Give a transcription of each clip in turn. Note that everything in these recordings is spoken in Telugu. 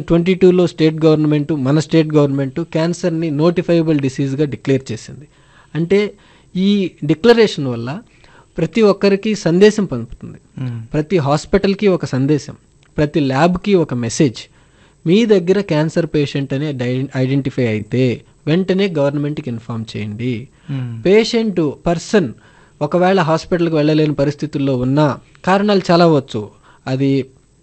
ట్వంటీ టూలో స్టేట్ గవర్నమెంట్ మన స్టేట్ గవర్నమెంట్ క్యాన్సర్ని నోటిఫైబుల్ డిసీజ్గా డిక్లేర్ చేసింది అంటే ఈ డిక్లరేషన్ వల్ల ప్రతి ఒక్కరికి సందేశం పంపుతుంది ప్రతి హాస్పిటల్కి ఒక సందేశం ప్రతి ల్యాబ్కి ఒక మెసేజ్ మీ దగ్గర క్యాన్సర్ పేషెంట్ అనే ఐడెంటిఫై అయితే వెంటనే గవర్నమెంట్కి ఇన్ఫామ్ చేయండి పేషెంట్ పర్సన్ ఒకవేళ హాస్పిటల్కి వెళ్ళలేని పరిస్థితుల్లో ఉన్నా కారణాలు చాలా అవ్వచ్చు అది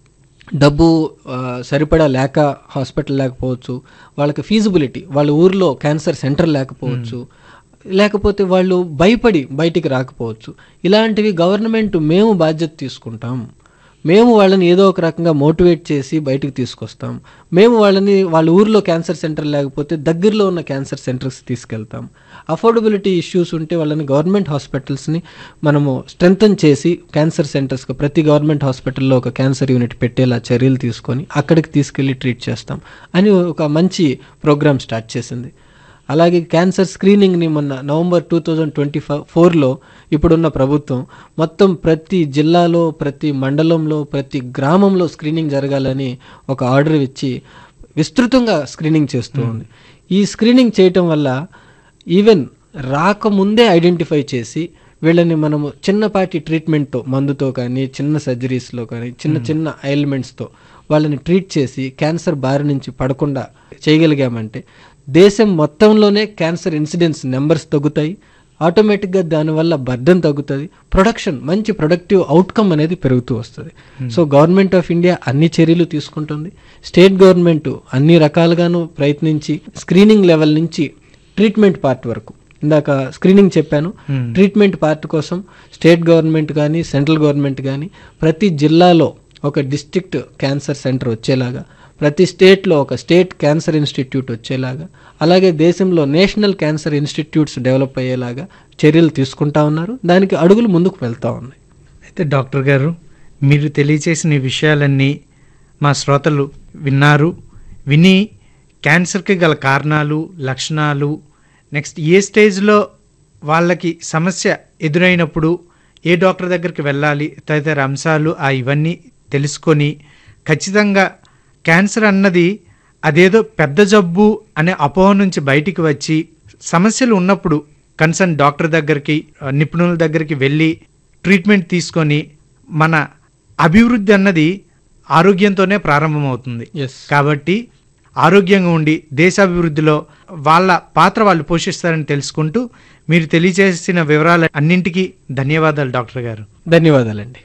డబ్బు ఆ, సరిపడా లేక హాస్పిటల్ లేకపోవచ్చు వాళ్ళకి ఫీజిబిలిటీ వాళ్ళ ఊర్లో క్యాన్సర్ సెంటర్ లేకపోవచ్చు లేకపోతే వాళ్ళు భయపడి బయటికి రాకపోవచ్చు ఇలాంటివి గవర్నమెంట్ మేము బాధ్యత తీసుకుంటాం మేము వాళ్ళని ఏదో ఒక రకంగా మోటివేట్ చేసి బయటకు తీసుకొస్తాం మేము వాళ్ళని వాళ్ళ ఊర్లో క్యాన్సర్ సెంటర్ లేకపోతే దగ్గరలో ఉన్న క్యాన్సర్ సెంటర్స్ తీసుకెళ్తాం అఫోర్డబిలిటీ ఇష్యూస్ ఉంటే వాళ్ళని గవర్నమెంట్ హాస్పిటల్స్ని మనము స్ట్రెంగ్తన్ చేసి క్యాన్సర్ సెంటర్స్కి ప్రతి గవర్నమెంట్ హాస్పిటల్లో ఒక క్యాన్సర్ యూనిట్ పెట్టేలా చర్యలు తీసుకొని అక్కడికి తీసుకెళ్ళి ట్రీట్ చేస్తాం అని ఒక మంచి ప్రోగ్రామ్ స్టార్ట్ చేసింది అలాగే క్యాన్సర్ స్క్రీనింగ్ని మొన్న నవంబర్ టూ థౌజండ్ ట్వంటీ ఫోర్లో ఇప్పుడున్న ప్రభుత్వం మొత్తం ప్రతి జిల్లాలో ప్రతి మండలంలో ప్రతి గ్రామంలో స్క్రీనింగ్ జరగాలని ఒక ఆర్డర్ ఇచ్చి విస్తృతంగా స్క్రీనింగ్ చేస్తూ ఉంది ఈ స్క్రీనింగ్ చేయటం వల్ల ఈవెన్ రాకముందే ఐడెంటిఫై చేసి వీళ్ళని మనము చిన్నపాటి ట్రీట్మెంట్తో మందుతో కానీ చిన్న సర్జరీస్లో కానీ చిన్న చిన్న ఐల్మెంట్స్తో వాళ్ళని ట్రీట్ చేసి క్యాన్సర్ బారి నుంచి పడకుండా చేయగలిగామంటే దేశం మొత్తంలోనే క్యాన్సర్ ఇన్సిడెన్స్ నెంబర్స్ తగ్గుతాయి ఆటోమేటిక్గా దానివల్ల బర్డన్ తగ్గుతుంది ప్రొడక్షన్ మంచి ప్రొడక్టివ్ అవుట్కమ్ అనేది పెరుగుతూ వస్తుంది సో గవర్నమెంట్ ఆఫ్ ఇండియా అన్ని చర్యలు తీసుకుంటుంది స్టేట్ గవర్నమెంట్ అన్ని రకాలుగాను ప్రయత్నించి స్క్రీనింగ్ లెవెల్ నుంచి ట్రీట్మెంట్ పార్ట్ వరకు ఇందాక స్క్రీనింగ్ చెప్పాను ట్రీట్మెంట్ పార్ట్ కోసం స్టేట్ గవర్నమెంట్ కానీ సెంట్రల్ గవర్నమెంట్ కానీ ప్రతి జిల్లాలో ఒక డిస్ట్రిక్ట్ క్యాన్సర్ సెంటర్ వచ్చేలాగా ప్రతి స్టేట్లో ఒక స్టేట్ క్యాన్సర్ ఇన్స్టిట్యూట్ వచ్చేలాగా అలాగే దేశంలో నేషనల్ క్యాన్సర్ ఇన్స్టిట్యూట్స్ డెవలప్ అయ్యేలాగా చర్యలు తీసుకుంటా ఉన్నారు దానికి అడుగులు ముందుకు వెళ్తా ఉన్నాయి అయితే డాక్టర్ గారు మీరు తెలియచేసిన ఈ విషయాలన్నీ మా శ్రోతలు విన్నారు విని క్యాన్సర్కి గల కారణాలు లక్షణాలు నెక్స్ట్ ఏ స్టేజ్లో వాళ్ళకి సమస్య ఎదురైనప్పుడు ఏ డాక్టర్ దగ్గరికి వెళ్ళాలి తదితర అంశాలు ఆ ఇవన్నీ తెలుసుకొని ఖచ్చితంగా క్యాన్సర్ అన్నది అదేదో పెద్ద జబ్బు అనే అపోహ నుంచి బయటికి వచ్చి సమస్యలు ఉన్నప్పుడు కన్సర్న్ డాక్టర్ దగ్గరికి ఆ, నిపుణుల దగ్గరికి వెళ్ళి ట్రీట్మెంట్ తీసుకొని మన అభివృద్ధి అన్నది ఆరోగ్యంతోనే ప్రారంభమవుతుంది ఎస్ కాబట్టి ఆరోగ్యంగా ఉండి దేశాభివృద్ధిలో వాళ్ళ పాత్ర వాళ్ళు పోషిస్తారని తెలుసుకుంటూ మీరు తెలియజేసిన వివరాలు అన్నింటికీ ధన్యవాదాలు డాక్టర్ గారు ధన్యవాదాలండి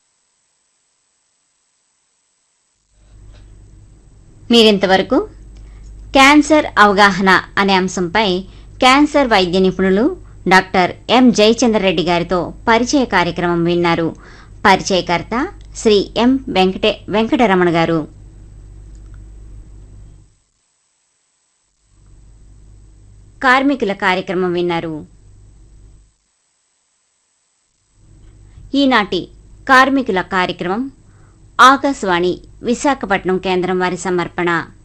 మీరింతవరకు క్యాన్సర్ అవగాహన అనే అంశంపై క్యాన్సర్ వైద్య నిపుణులు డాక్టర్ ఎం జయచంద్రరెడ్డి గారితో పరిచయ కార్యక్రమం విన్నారు పరిచయకర్త శ్రీ ఎం వెంకటే వెంకటరమణ గారు కార్మికుల కార్యక్రమం విన్నారు ఈనాటి కార్మికుల కార్యక్రమం ఆకాశవాణి విశాఖపట్నం కేంద్రం వారి సమర్పణ